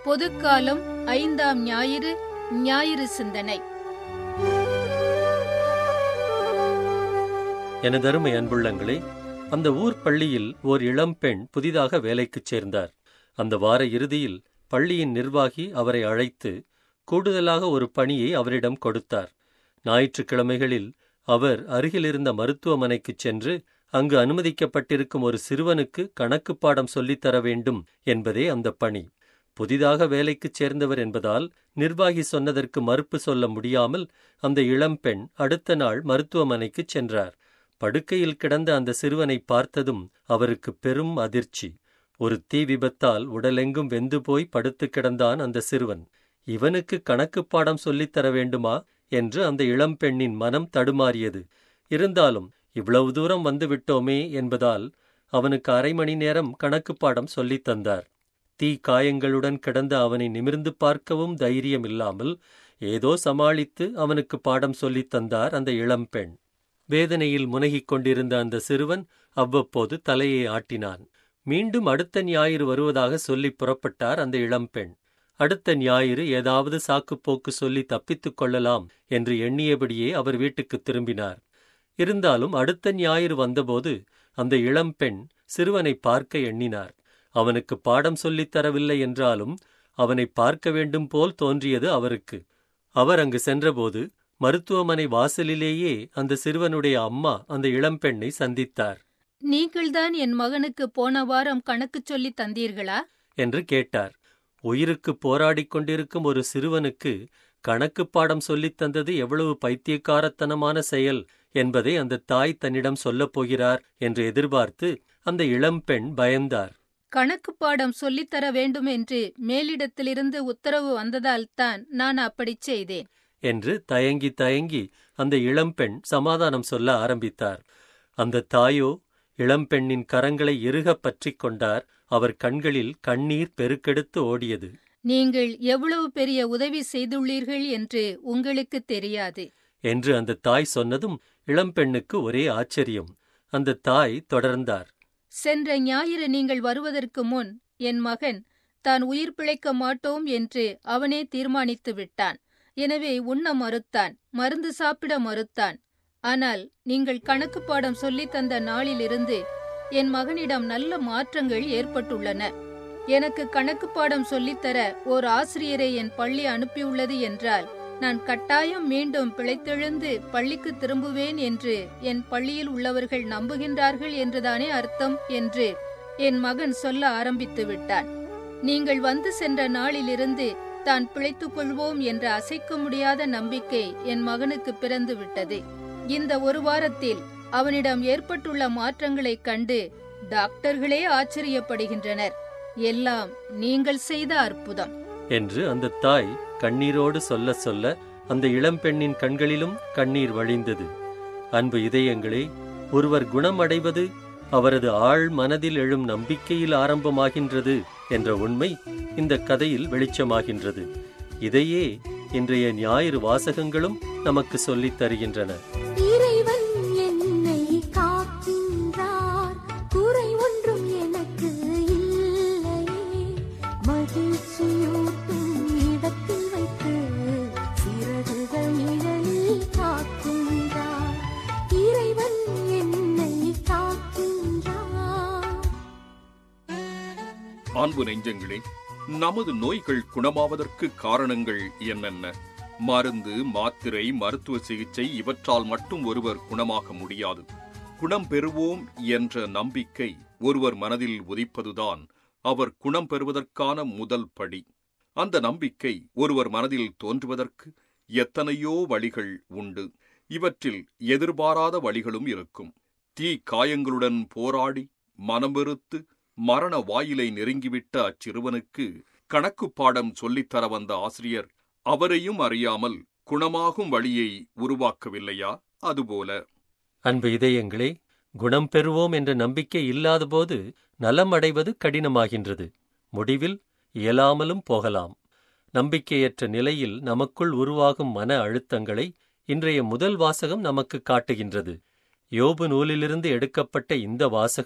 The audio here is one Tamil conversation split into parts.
பொதுக்காலம் ஐந்தாம் ஞாயிறு ஞாயிறு சிந்தனை எனதருமை அன்புள்ளங்களே அந்த ஊர் பள்ளியில் ஓர் இளம்பெண் புதிதாக வேலைக்குச் சேர்ந்தார் அந்த வார இறுதியில் பள்ளியின் நிர்வாகி அவரை அழைத்து கூடுதலாக ஒரு பணியை அவரிடம் கொடுத்தார் ஞாயிற்றுக்கிழமைகளில் அவர் அருகிலிருந்த மருத்துவமனைக்குச் சென்று அங்கு அனுமதிக்கப்பட்டிருக்கும் ஒரு சிறுவனுக்கு கணக்கு பாடம் சொல்லித்தர வேண்டும் என்பதே அந்த பணி புதிதாக வேலைக்குச் சேர்ந்தவர் என்பதால் நிர்வாகி சொன்னதற்கு மறுப்பு சொல்ல முடியாமல் அந்த இளம்பெண் அடுத்த நாள் மருத்துவமனைக்குச் சென்றார் படுக்கையில் கிடந்த அந்த சிறுவனை பார்த்ததும் அவருக்கு பெரும் அதிர்ச்சி ஒரு தீ விபத்தால் உடலெங்கும் வெந்து போய் படுத்து கிடந்தான் அந்த சிறுவன் இவனுக்கு கணக்கு பாடம் சொல்லித்தர வேண்டுமா என்று அந்த இளம்பெண்ணின் மனம் தடுமாறியது இருந்தாலும் இவ்வளவு தூரம் வந்து விட்டோமே என்பதால் அவனுக்கு அரை மணி நேரம் கணக்கு பாடம் சொல்லித் தந்தார் தீ காயங்களுடன் கிடந்த அவனை நிமிர்ந்து பார்க்கவும் தைரியம் இல்லாமல் ஏதோ சமாளித்து அவனுக்கு பாடம் சொல்லித் தந்தார் அந்த இளம்பெண் வேதனையில் முனகிக் கொண்டிருந்த அந்த சிறுவன் அவ்வப்போது தலையை ஆட்டினான் மீண்டும் அடுத்த ஞாயிறு வருவதாக சொல்லி புறப்பட்டார் அந்த இளம்பெண் அடுத்த ஞாயிறு ஏதாவது சாக்குப்போக்கு சொல்லி தப்பித்துக் கொள்ளலாம் என்று எண்ணியபடியே அவர் வீட்டுக்குத் திரும்பினார் இருந்தாலும் அடுத்த ஞாயிறு வந்தபோது அந்த இளம்பெண் சிறுவனை பார்க்க எண்ணினார் அவனுக்கு பாடம் சொல்லித் தரவில்லை என்றாலும் அவனை பார்க்க வேண்டும் போல் தோன்றியது அவருக்கு அவர் அங்கு சென்றபோது மருத்துவமனை வாசலிலேயே அந்த சிறுவனுடைய அம்மா அந்த இளம்பெண்ணை சந்தித்தார் நீங்கள்தான் என் மகனுக்கு போன வாரம் கணக்கு சொல்லி தந்தீர்களா என்று கேட்டார் உயிருக்கு போராடிக் கொண்டிருக்கும் ஒரு சிறுவனுக்கு கணக்கு பாடம் சொல்லித் தந்தது எவ்வளவு பைத்தியக்காரத்தனமான செயல் என்பதை அந்த தாய் தன்னிடம் சொல்லப் போகிறார் என்று எதிர்பார்த்து அந்த இளம்பெண் பயந்தார் கணக்கு பாடம் சொல்லித்தர வேண்டும் என்று மேலிடத்திலிருந்து உத்தரவு வந்ததால்தான் நான் அப்படிச் செய்தேன் என்று தயங்கி தயங்கி அந்த இளம்பெண் சமாதானம் சொல்ல ஆரம்பித்தார் அந்த தாயோ இளம்பெண்ணின் கரங்களை இறுகப் பற்றிக் கொண்டார் அவர் கண்களில் கண்ணீர் பெருக்கெடுத்து ஓடியது நீங்கள் எவ்வளவு பெரிய உதவி செய்துள்ளீர்கள் என்று உங்களுக்கு தெரியாது என்று அந்த தாய் சொன்னதும் இளம்பெண்ணுக்கு ஒரே ஆச்சரியம் அந்த தாய் தொடர்ந்தார் சென்ற ஞாயிறு நீங்கள் வருவதற்கு முன் என் மகன் தான் உயிர் பிழைக்க மாட்டோம் என்று அவனே தீர்மானித்து விட்டான் எனவே உண்ண மறுத்தான் மருந்து சாப்பிட மறுத்தான் ஆனால் நீங்கள் கணக்கு பாடம் சொல்லித் தந்த நாளிலிருந்து என் மகனிடம் நல்ல மாற்றங்கள் ஏற்பட்டுள்ளன எனக்கு கணக்கு பாடம் சொல்லித்தர ஓர் ஆசிரியரை என் பள்ளி அனுப்பியுள்ளது என்றால் நான் கட்டாயம் மீண்டும் பிழைத்தெழுந்து பள்ளிக்கு திரும்புவேன் என்று என் பள்ளியில் உள்ளவர்கள் நம்புகின்றார்கள் என்றுதானே அர்த்தம் என்று என் மகன் சொல்ல ஆரம்பித்து விட்டான் நீங்கள் வந்து சென்ற நாளிலிருந்து தான் பிழைத்துக் கொள்வோம் என்ற அசைக்க முடியாத நம்பிக்கை என் மகனுக்கு பிறந்து விட்டது இந்த ஒரு வாரத்தில் அவனிடம் ஏற்பட்டுள்ள மாற்றங்களைக் கண்டு டாக்டர்களே ஆச்சரியப்படுகின்றனர் எல்லாம் நீங்கள் செய்த அற்புதம் என்று அந்த தாய் கண்ணீரோடு சொல்ல சொல்ல அந்த இளம்பெண்ணின் கண்களிலும் கண்ணீர் வழிந்தது அன்பு இதயங்களே ஒருவர் குணமடைவது அவரது ஆழ் மனதில் எழும் நம்பிக்கையில் ஆரம்பமாகின்றது என்ற உண்மை இந்த கதையில் வெளிச்சமாகின்றது இதையே இன்றைய ஞாயிறு வாசகங்களும் நமக்கு சொல்லித் தருகின்றன இறைவன் என்னை காக்கின்றார் குறை ஒன்றும் எனக்கு இல்லையே மகிழ்ச்சியூட்டும் இடத்தில் வைத்து சிறகுகள் நிழலில் காக்கின்றார் இறைவன் என்னை காக்கின்றார் அன்பு நெஞ்சங்களே நமது நோய்கள் குணமாவதற்கு காரணங்கள் என்னென்ன மருந்து மாத்திரை மருத்துவ சிகிச்சை இவற்றால் மட்டும் ஒருவர் குணமாக முடியாது குணம் பெறுவோம் என்ற நம்பிக்கை ஒருவர் மனதில் உதிப்பதுதான் அவர் குணம் பெறுவதற்கான முதல் படி அந்த நம்பிக்கை ஒருவர் மனதில் தோன்றுவதற்கு எத்தனையோ வழிகள் உண்டு இவற்றில் எதிர்பாராத வழிகளும் இருக்கும் தீ காயங்களுடன் போராடி மனமெறுத்து மரண வாயிலை நெருங்கிவிட்ட அச்சிறுவனுக்கு கணக்கு பாடம் சொல்லித்தர வந்த ஆசிரியர் அவரையும் அறியாமல் குணமாகும் வழியை உருவாக்கவில்லையா அதுபோல அன்பு இதயங்களே குணம் பெறுவோம் என்ற நம்பிக்கை இல்லாதபோது நலம் அடைவது கடினமாகின்றது முடிவில் இயலாமலும் போகலாம் நம்பிக்கையற்ற நிலையில் நமக்குள் உருவாகும் மன அழுத்தங்களை இன்றைய முதல் வாசகம் நமக்கு காட்டுகின்றது யோபு நூலிலிருந்து எடுக்கப்பட்ட இந்த வாசகம்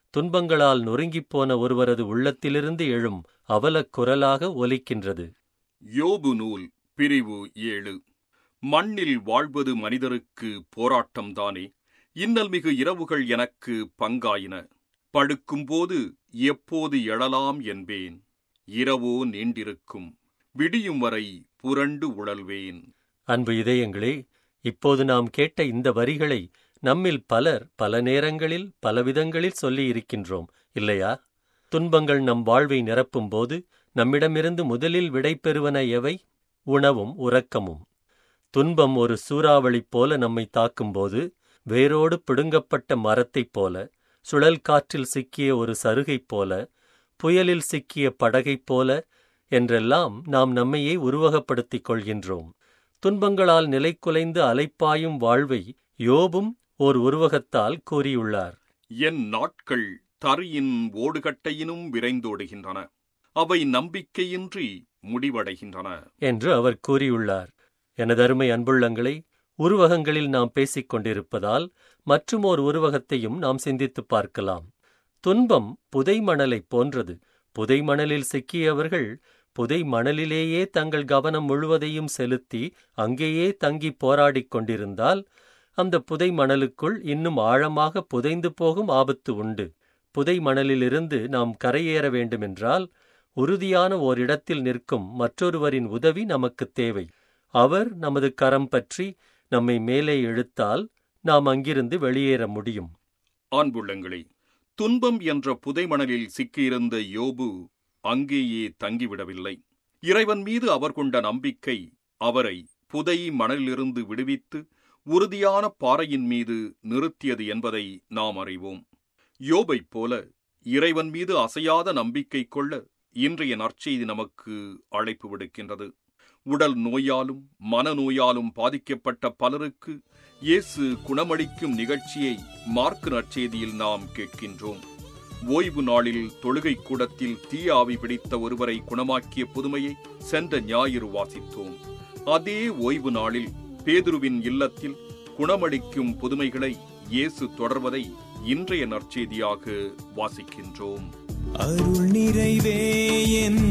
துன்பங்களால் நொறுங்கிப்போன ஒருவரது உள்ளத்திலிருந்து எழும் அவலக் குரலாக ஒலிக்கின்றது யோபு நூல் பிரிவு ஏழு மண்ணில் வாழ்வது மனிதருக்கு போராட்டம்தானே இன்னல் மிகு இரவுகள் எனக்கு பங்காயின படுக்கும்போது எப்போது எழலாம் என்பேன் இரவோ நீண்டிருக்கும் விடியும் வரை புரண்டு உழல்வேன் அன்பு இதயங்களே இப்போது நாம் கேட்ட இந்த வரிகளை நம்மில் பலர் பல நேரங்களில் பலவிதங்களில் சொல்லியிருக்கின்றோம் இல்லையா துன்பங்கள் நம் வாழ்வை நிரப்பும்போது நம்மிடமிருந்து முதலில் விடை பெறுவன எவை உணவும் உறக்கமும் துன்பம் ஒரு சூறாவளி போல நம்மை தாக்கும்போது வேரோடு பிடுங்கப்பட்ட மரத்தைப் போல சுழல் காற்றில் சிக்கிய ஒரு சருகைப் போல புயலில் சிக்கிய படகைப் போல என்றெல்லாம் நாம் நம்மையே உருவகப்படுத்திக் கொள்கின்றோம் துன்பங்களால் நிலைக்குலைந்து அலைப்பாயும் வாழ்வை யோபும் ஓர் உருவகத்தால் கூறியுள்ளார் என் நாட்கள் தரியின் ஓடுகட்டையினும் விரைந்தோடுகின்றன அவை நம்பிக்கையின்றி முடிவடைகின்றன என்று அவர் கூறியுள்ளார் எனதருமை அன்புள்ளங்களை உருவகங்களில் நாம் பேசிக் கொண்டிருப்பதால் மற்றும் ஓர் உருவகத்தையும் நாம் சிந்தித்துப் பார்க்கலாம் துன்பம் புதை மணலைப் போன்றது புதை மணலில் சிக்கியவர்கள் புதை மணலிலேயே தங்கள் கவனம் முழுவதையும் செலுத்தி அங்கேயே தங்கி போராடிக் கொண்டிருந்தால் அந்த புதை மணலுக்குள் இன்னும் ஆழமாக புதைந்து போகும் ஆபத்து உண்டு புதை மணலிலிருந்து நாம் கரையேற வேண்டுமென்றால் உறுதியான ஓரிடத்தில் நிற்கும் மற்றொருவரின் உதவி நமக்குத் தேவை அவர் நமது கரம் பற்றி நம்மை மேலே இழுத்தால் நாம் அங்கிருந்து வெளியேற முடியும் ஆண்புள்ளங்களே துன்பம் என்ற புதைமணலில் சிக்கியிருந்த யோபு அங்கேயே தங்கிவிடவில்லை இறைவன் மீது அவர் கொண்ட நம்பிக்கை அவரை புதை மணலிலிருந்து விடுவித்து உறுதியான பாறையின் மீது நிறுத்தியது என்பதை நாம் அறிவோம் யோபைப் போல இறைவன் மீது அசையாத நம்பிக்கை கொள்ள இன்றைய நற்செய்தி நமக்கு அழைப்பு விடுக்கின்றது உடல் நோயாலும் மனநோயாலும் பாதிக்கப்பட்ட பலருக்கு இயேசு குணமளிக்கும் நிகழ்ச்சியை மார்க்கு நற்செய்தியில் நாம் கேட்கின்றோம் ஓய்வு நாளில் தொழுகை கூடத்தில் தீ ஆவி பிடித்த ஒருவரை குணமாக்கிய புதுமையை சென்ற ஞாயிறு வாசித்தோம் அதே ஓய்வு நாளில் பேதுருவின் இல்லத்தில் குணமளிக்கும் புதுமைகளை இயேசு தொடர்வதை இன்றைய நற்செய்தியாக வாசிக்கின்றோம் அருள் நிறைவே என்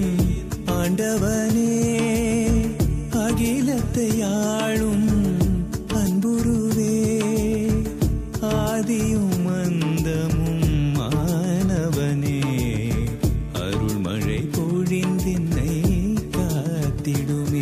ஆண்டவனே அகிலத்தை ஆளும் அன்புருவே ஆதியும் அந்தமும் மாணவனே அருள்மழை பொழிந்தென்னை காத்திடுமே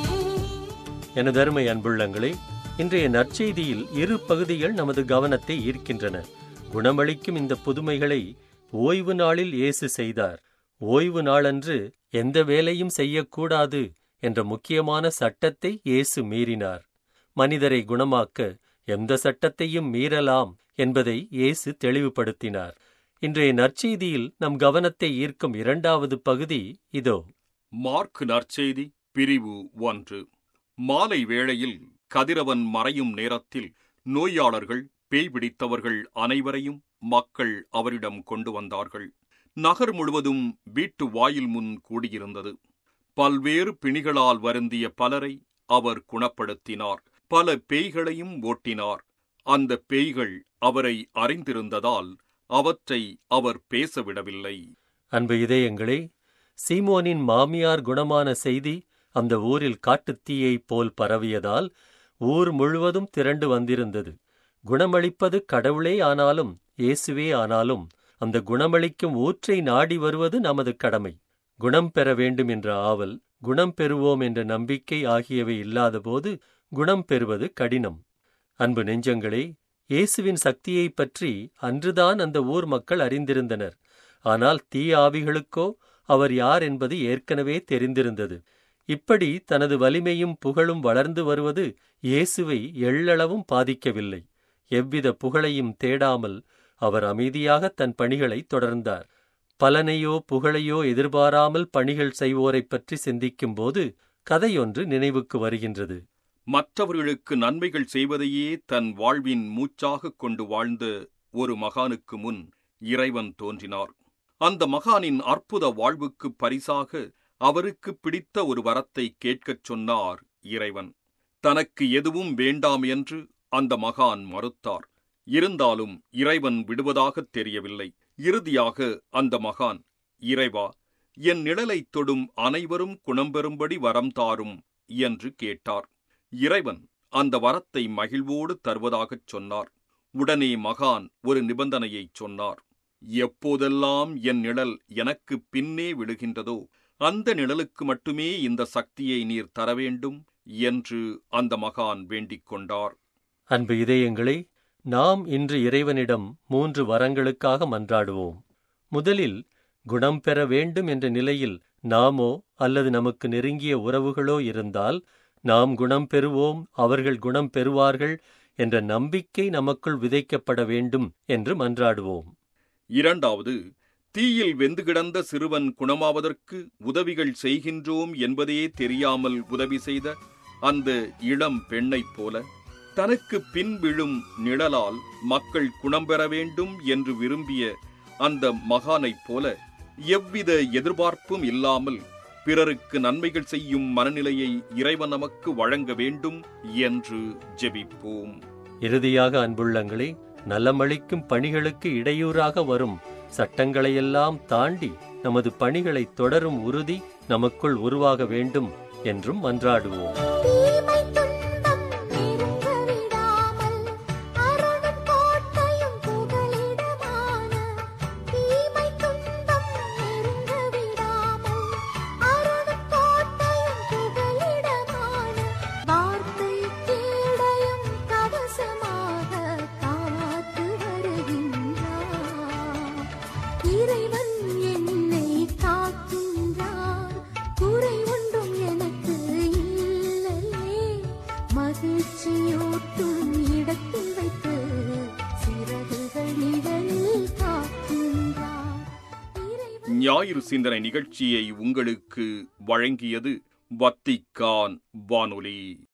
எனதருமை அன்புள்ளங்களே இன்றைய நற்செய்தியில் இரு பகுதிகள் நமது கவனத்தை ஈர்க்கின்றன குணமளிக்கும் இந்த புதுமைகளை ஓய்வு நாளில் இயேசு செய்தார் ஓய்வு நாளன்று எந்த வேலையும் செய்யக்கூடாது என்ற முக்கியமான சட்டத்தை இயேசு மீறினார் மனிதரை குணமாக்க எந்த சட்டத்தையும் மீறலாம் என்பதை இயேசு தெளிவுபடுத்தினார் இன்றைய நற்செய்தியில் நம் கவனத்தை ஈர்க்கும் இரண்டாவது பகுதி இதோ மார்க் நற்செய்தி பிரிவு ஒன்று மாலை வேளையில் கதிரவன் மறையும் நேரத்தில் நோயாளர்கள் பேய் பிடித்தவர்கள் அனைவரையும் மக்கள் அவரிடம் கொண்டு வந்தார்கள் நகர் முழுவதும் வீட்டு வாயில் முன் கூடியிருந்தது பல்வேறு பிணிகளால் வருந்திய பலரை அவர் குணப்படுத்தினார் பல பேய்களையும் ஓட்டினார் அந்த பேய்கள் அவரை அறிந்திருந்ததால் அவற்றை அவர் பேசவிடவில்லை அன்பு இதயங்களே சீமோனின் மாமியார் குணமான செய்தி அந்த ஊரில் காட்டுத்தீயைப் போல் பரவியதால் ஊர் முழுவதும் திரண்டு வந்திருந்தது குணமளிப்பது கடவுளே ஆனாலும் இயேசுவே ஆனாலும் அந்த குணமளிக்கும் ஊற்றை நாடி வருவது நமது கடமை குணம் பெற வேண்டும் என்ற ஆவல் குணம் பெறுவோம் என்ற நம்பிக்கை ஆகியவை இல்லாதபோது குணம் பெறுவது கடினம் அன்பு நெஞ்சங்களே இயேசுவின் சக்தியைப் பற்றி அன்றுதான் அந்த ஊர் மக்கள் அறிந்திருந்தனர் ஆனால் தீய ஆவிகளுக்கோ அவர் யார் என்பது ஏற்கனவே தெரிந்திருந்தது இப்படி தனது வலிமையும் புகழும் வளர்ந்து வருவது இயேசுவை எள்ளளவும் பாதிக்கவில்லை எவ்வித புகழையும் தேடாமல் அவர் அமைதியாக தன் பணிகளை தொடர்ந்தார் பலனையோ புகழையோ எதிர்பாராமல் பணிகள் செய்வோரைப் பற்றி சிந்திக்கும்போது கதையொன்று நினைவுக்கு வருகின்றது மற்றவர்களுக்கு நன்மைகள் செய்வதையே தன் வாழ்வின் மூச்சாகக் கொண்டு வாழ்ந்த ஒரு மகானுக்கு முன் இறைவன் தோன்றினார் அந்த மகானின் அற்புத வாழ்வுக்கு பரிசாக அவருக்கு பிடித்த ஒரு வரத்தை கேட்கச் சொன்னார் இறைவன் தனக்கு எதுவும் வேண்டாம் என்று அந்த மகான் மறுத்தார் இருந்தாலும் இறைவன் விடுவதாகத் தெரியவில்லை இறுதியாக அந்த மகான் இறைவா என் நிழலைத் தொடும் அனைவரும் குணம் பெறும்படி வரம் தாரும் என்று கேட்டார் இறைவன் அந்த வரத்தை மகிழ்வோடு தருவதாகச் சொன்னார் உடனே மகான் ஒரு நிபந்தனையைச் சொன்னார் எப்போதெல்லாம் என் நிழல் எனக்கு பின்னே விழுகின்றதோ அந்த நிழலுக்கு மட்டுமே இந்த சக்தியை நீர் தர வேண்டும் என்று அந்த மகான் வேண்டிக் கொண்டார் அன்பு இதயங்களே நாம் இன்று இறைவனிடம் மூன்று வரங்களுக்காக மன்றாடுவோம் முதலில் குணம் பெற வேண்டும் என்ற நிலையில் நாமோ அல்லது நமக்கு நெருங்கிய உறவுகளோ இருந்தால் நாம் குணம் பெறுவோம் அவர்கள் குணம் பெறுவார்கள் என்ற நம்பிக்கை நமக்குள் விதைக்கப்பட வேண்டும் என்று மன்றாடுவோம் இரண்டாவது தீயில் வெந்து கிடந்த சிறுவன் குணமாவதற்கு உதவிகள் செய்கின்றோம் என்பதே தெரியாமல் உதவி செய்த அந்த இளம் பெண்ணைப் போல தனக்கு பின் விழும் நிழலால் மக்கள் குணம் பெற வேண்டும் என்று விரும்பிய அந்த மகானைப் போல எவ்வித எதிர்பார்ப்பும் இல்லாமல் பிறருக்கு நன்மைகள் செய்யும் மனநிலையை இறைவன் நமக்கு வழங்க வேண்டும் என்று ஜெபிப்போம் இறுதியாக அன்புள்ளங்களே நலமளிக்கும் பணிகளுக்கு இடையூறாக வரும் சட்டங்களையெல்லாம் தாண்டி நமது பணிகளை தொடரும் உறுதி நமக்குள் உருவாக வேண்டும் என்றும் மன்றாடுவோம் தீமை துன்பம் நெருங்க விடாமல் அருளும் கோட்டையும் புகலிடமான தீமை துன்பம் நெருங்க விடாமல் அருளும் கோட்டையும் புகலிடமான வார்த்தை கேடயம் கவசமாக காத்து வருகின்றார் இறைவன் என்னை காக்கின்றார் குறை ஒன்றும் எனக்கு இல்லையே மகிழ்ச்சியூட்டும் இடத்தில் வைத்து சிறகுகள் நிழலில் காக்கின்றார் இறைவன் ஞாயிறு சிந்தனை நிகழ்ச்சியை உங்களுக்கு வழங்கியது வத்திக்கான் வானொலி